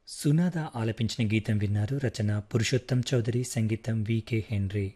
సునాద ఆలపించిన గీతం విన్నారు రచన పురుషోత్తం చౌదరి సంగీతం వికే హెన్రీ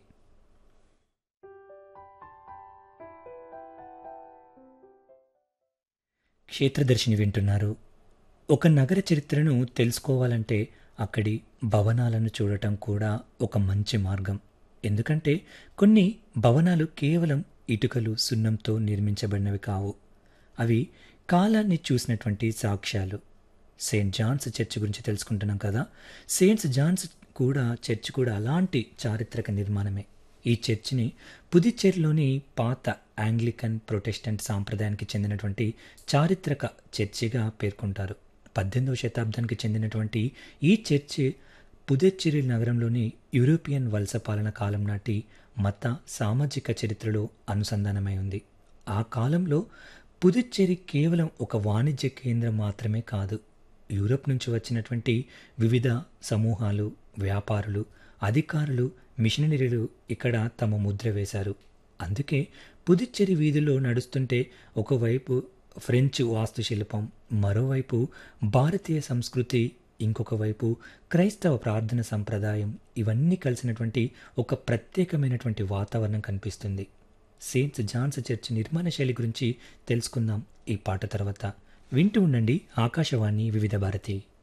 క్షేత్రదర్శిని వింటున్నారు ఒక నగర చరిత్రను తెలుసుకోవాలంటే అక్కడి భవనాలను చూడటం కూడా ఒక మంచి మార్గం ఎందుకంటే కొన్ని భవనాలు కేవలం ఇటుకలు సున్నంతో నిర్మించబడినవి కావు అవి కాలాన్ని చూసినటువంటి సాక్ష్యాలు సెయింట్ జాన్స్ చర్చ్ గురించి తెలుసుకుంటున్నాం కదా సెయింట్స్ జాన్స్ కూడా చర్చ్ కూడా అలాంటి చారిత్రక నిర్మాణమే ఈ చర్చిని పుదుచ్చేరిలోని పాత ఆంగ్లికన్ ప్రొటెస్టెంట్ సాంప్రదాయానికి చెందినటువంటి చారిత్రక చర్చిగా పేర్కొంటారు పద్దెనిమిదవ శతాబ్దానికి చెందినటువంటి ఈ చర్చి పుదుచ్చేరి నగరంలోని యూరోపియన్ వలస పాలన కాలం నాటి మత సామాజిక చరిత్రలో అనుసంధానమై ఉంది ఆ కాలంలో పుదుచ్చేరి కేవలం ఒక వాణిజ్య కేంద్రం మాత్రమే కాదు యూరోప్ నుంచి వచ్చినటువంటి వివిధ సమూహాలు వ్యాపారులు అధికారులు మిషనరీలు ఇక్కడ తమ ముద్ర వేశారు అందుకే పుదుచ్చేరి వీధిలో నడుస్తుంటే ఒకవైపు ఫ్రెంచ్ వాస్తుశిల్పం మరోవైపు భారతీయ సంస్కృతి ఇంకొక వైపు క్రైస్తవ ప్రార్థన సంప్రదాయం ఇవన్నీ కలిసినటువంటి ఒక ప్రత్యేకమైనటువంటి వాతావరణం కనిపిస్తుంది సెయింట్స్ జాన్స్ చర్చ్ నిర్మాణ శైలి గురించి తెలుసుకుందాం ఈ పాట తర్వాత వింటూ ఉండండి ఆకాశవాణి వివిధ భారతి